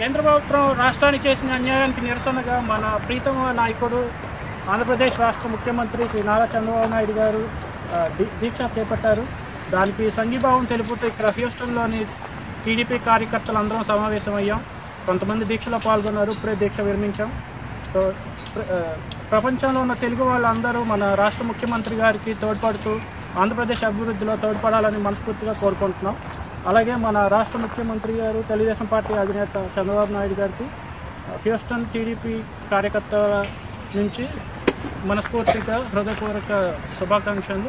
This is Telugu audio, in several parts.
కేంద్ర ప్రభుత్వం రాష్ట్రానికి చేసిన అన్యాయానికి నిరసనగా మన ప్రీతమ నాయకుడు ఆంధ్రప్రదేశ్ రాష్ట్ర ముఖ్యమంత్రి శ్రీ నారా చంద్రబాబు నాయుడు గారు ఆ, దీ- దీక్ష చేపట్టారు దానికి సంఘీభావం తెలుపుతూ ఇక్కడ హ్యూస్టన్లోని టీడీపీ కార్యకర్తలు అందరం సమావేశమయ్యాం కొంతమంది దీక్షలో పాల్గొన్నారు ఇప్పుడే దీక్ష విరమించాం సో ప్ర- ఆ, ప్రపంచంలో ఉన్న తెలుగు వాళ్ళందరూ మన రాష్ట్ర ముఖ్యమంత్రి గారికి తోడ్పడుతూ ఆంధ్రప్రదేశ్ అభివృద్ధిలో తోడ్పడాలని మనస్ఫూర్తిగా కోరుకుంటున్నాం అలాగే మన రాష్ట్ర ముఖ్యమంత్రి గారు తెలుగుదేశం పార్టీ అధినేత చంద్రబాబు నాయుడు గారికి ఆ, హ్యూస్టన్ టీడీపీ కార్యకర్తల నుంచి మనస్ఫూర్తిగా హృదయపూర్వక శుభాకాంక్షలు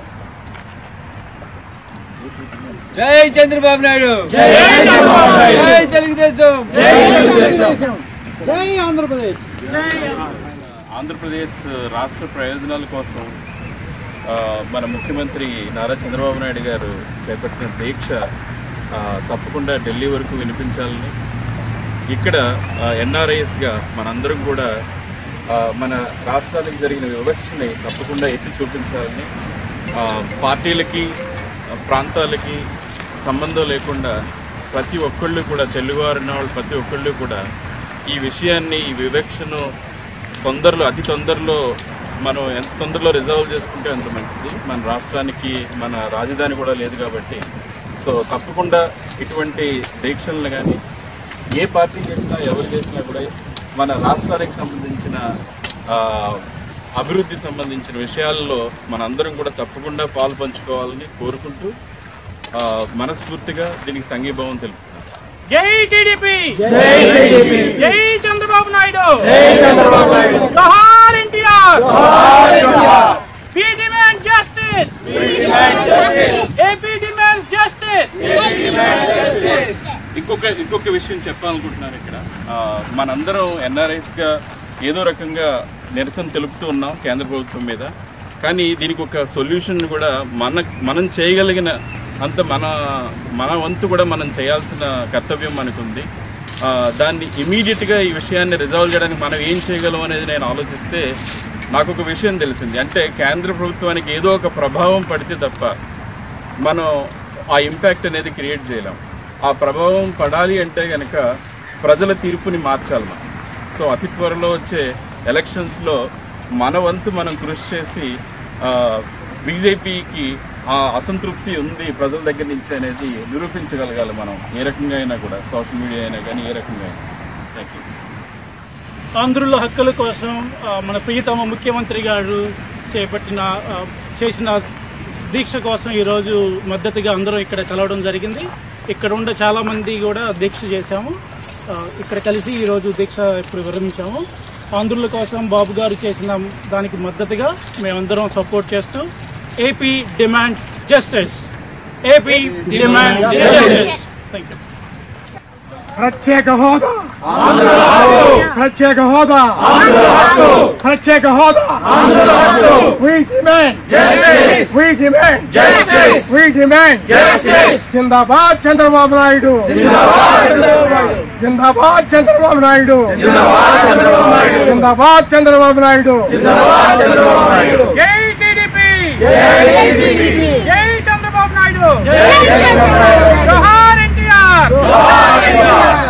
జై చంద్రబాబు నాయుడు జై తెలుగుదేశం ఆంధ్రప్రదేశ్ రాష్ట్ర ప్రయోజనాల కోసం ఆ, మన ముఖ్యమంత్రి నారా చంద్రబాబు నాయుడు గారు చేపట్టిన దీక్ష ఆ, తప్పకుండా ఢిల్లీ వరకు వినిపించాలని ఇక్కడ ఎన్ఆర్ఐఎస్గా మనందరం కూడా ఆ, మన రాష్ట్రాలకు జరిగిన వివక్షని తప్పకుండా ఎత్తి చూపించాలని ఆ, పార్టీలకి ఆ, ప్రాంతాలకి సంబంధం లేకుండా ప్రతి ఒక్కళ్ళు కూడా తెలుగువారు ఉన్న వాళ్ళు ప్రతి ఒక్కళ్ళు కూడా ఈ విషయాన్ని ఈ వివక్షను తొందరలో అతి తొందరలో మనం ఎంత తొందరలో రిజాల్వ్ చేసుకుంటే అంత మంచిది మన రాష్ట్రానికి మన రాజధాని కూడా లేదు కాబట్టి సో తప్పకుండా ఇటువంటి దీక్షలను కానీ ఏ పార్టీ చేసినా ఎవరు చేసినా కూడా మన రాష్ట్రానికి సంబంధించిన ఆ, అభివృద్ధి సంబంధించిన విషయాల్లో మనందరం కూడా తప్పకుండా పాలు పంచుకోవాలని కోరుకుంటూ ఆ, మనస్ఫూర్తిగా దీనికి సంఘీభావం తెలుపుతున్నాను జై టీడీపీ జై చంద్రబాబు నాయుడు జై చంద్రబాబు నాయుడు జోహార్ NTR We demand justice. AP demands justice. ఇంకొక ఇంకొక విషయం చెప్పాలనుకుంటున్నాను ఇక్కడ ఆ, మనందరం ఎన్ఆర్ఐస్గా ఏదో రకంగా నిరసన తెలుపుతూ ఉన్నాం కేంద్ర ప్రభుత్వం మీద కానీ దీనికి ఒక సొల్యూషన్ కూడా మన మనం చేయగలిగిన అంత మన మన వంతు కూడా మనం చేయాల్సిన కర్తవ్యం మనకుంది ఆ, దాన్ని ఇమీడియట్గా ఈ విషయాన్ని రిజాల్వ్ చేయడానికి మనం ఏం చేయగలం అనేది నేను ఆలోచిస్తే నాకు ఒక విషయం తెలిసింది అంటే కేంద్ర ప్రభుత్వానికి ఏదో ఒక ప్రభావం పడితే తప్ప మనం ఆ ఇంపాక్ట్ అనేది క్రియేట్ చేయలేం ఆ ప్రభావం పడాలి అంటే కనుక ప్రజల తీర్పుని మార్చాలి మనం సో అతి త్వరలో వచ్చే ఎలక్షన్స్లో మన వంతు మనం కృషి చేసి బీజేపీకి ఆ అసంతృప్తి ఉంది ప్రజల దగ్గర నుంచి అనేది నిరూపించగలగాలి మనం ఏ రకంగా అయినా కూడా సోషల్ మీడియా అయినా కానీ ఏ రకంగా అయినా థ్యాంక్ యూ ఆంధ్రుల హక్కుల కోసం ఆ, మన ప్రియతమ ముఖ్యమంత్రి గారు చేపట్టిన ఆ, చేసిన దీక్ష కోసం ఈరోజు మద్దతుగా అందరం ఇక్కడ కలవడం జరిగింది ఇక్కడ ఉండే చాలా మంది కూడా దీక్ష చేశాము ఆ, ఇక్కడ కలిసి ఈరోజు దీక్ష ఇప్పుడు విరమించాము ఆంధ్రుల కోసం బాబు గారు చేసిన దానికి మద్దతుగా మేమందరం సపోర్ట్ చేస్తూ AP demand justice AP demand justice thank you ప్రత్యేక హోదా ప్రత్యేక హోదా ప్రత్యేక హోదా We demand justice. We demand justice. We demand justice. జిందాబాద్ చంద్రబాబు నాయుడు జిందాబాద్ చంద్రబాబు నాయుడు జిందాబాద్ చంద్రబాబు నాయుడు జై టీడీపీ జై చంద్రబాబు నాయుడు జోహార్ ఎన్టీఆర్